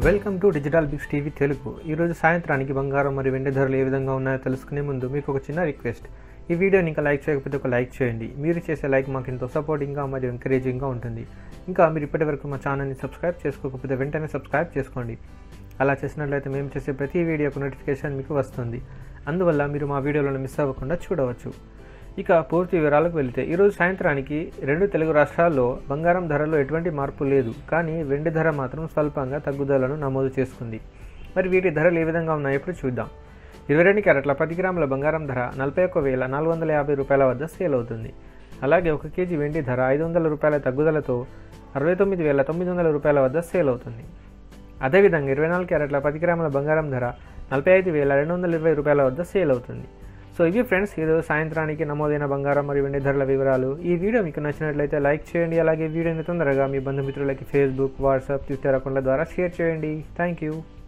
welcome to digital bigs TV Telugu ఈరోజు సాయంత్రానికి బంగారం మరియు వెండి ధరలు ఏ విధంగా ఉన్నాయో తెలుసుకునే ముందు మీకు ఒక చిన్న రిక్వెస్ట్ ఈ వీడియోని ఇంకా లైక్ చేయకపోతే ఒక లైక్ చేయండి మీరు చేసే లైక్ మాకు ఎంతో సపోర్టింగ్గా మరియు ఎంకరేజింగ్గా ఉంటుంది ఇంకా మీరు ఇప్పటివరకు మా ఛానల్ని సబ్స్క్రైబ్ చేసుకోకపోతే వెంటనే సబ్స్క్రైబ్ చేసుకోండి అలా చేసినట్లయితే మేము చేసే ప్రతి వీడియోకు నోటిఫికేషన్ మీకు వస్తుంది అందువల్ల మీరు మా వీడియోలను మిస్ అవ్వకుండా చూడవచ్చు ఇక పూర్తి వివరాలకు వెళితే ఈరోజు సాయంత్రానికి రెండు తెలుగు రాష్ట్రాల్లో బంగారం ధరలో ఎటువంటి మార్పు లేదు కానీ వెండి ధర మాత్రం స్వల్పంగా తగ్గుదలను నమోదు చేసుకుంది మరి వీటి ధరలు ఏ విధంగా ఉన్నాయో ఇప్పుడు చూద్దాం ఇరవై రెండు క్యారెట్ల పది గ్రాముల బంగారం ధర నలభై ఒక్క వేల నాలుగు వందల యాభై రూపాయల వద్ద సేల్ అవుతుంది అలాగే ఒక కేజీ వెండి ధర ఐదు వందల రూపాయల తగ్గుదలతో అరవై తొమ్మిది వేల తొమ్మిది వందల రూపాయల వద్ద సేల్ అవుతుంది అదేవిధంగా ఇరవై నాలుగు క్యారెట్ల పది గ్రాముల బంగారం ధర నలభై ఐదు వేల రెండు వందల ఇరవై రూపాయల వద్ద సేల్ అవుతుంది సో ఇవి ఫ్రెండ్స్ ఈరోజు సాయంత్రానికి నమోదైన బంగారం మరియు వెండి ధరల వివరాలు ఈ వీడియో మీకు నచ్చినట్లయితే లైక్ చేయండి అలాగే వీడియోని తొందరగా మీ బంధుమిత్రులకి ఫేస్బుక్ వాట్సాప్ ట్విట్టర్ అకౌంట్ల ద్వారా షేర్ చేయండి థ్యాంక్ యూ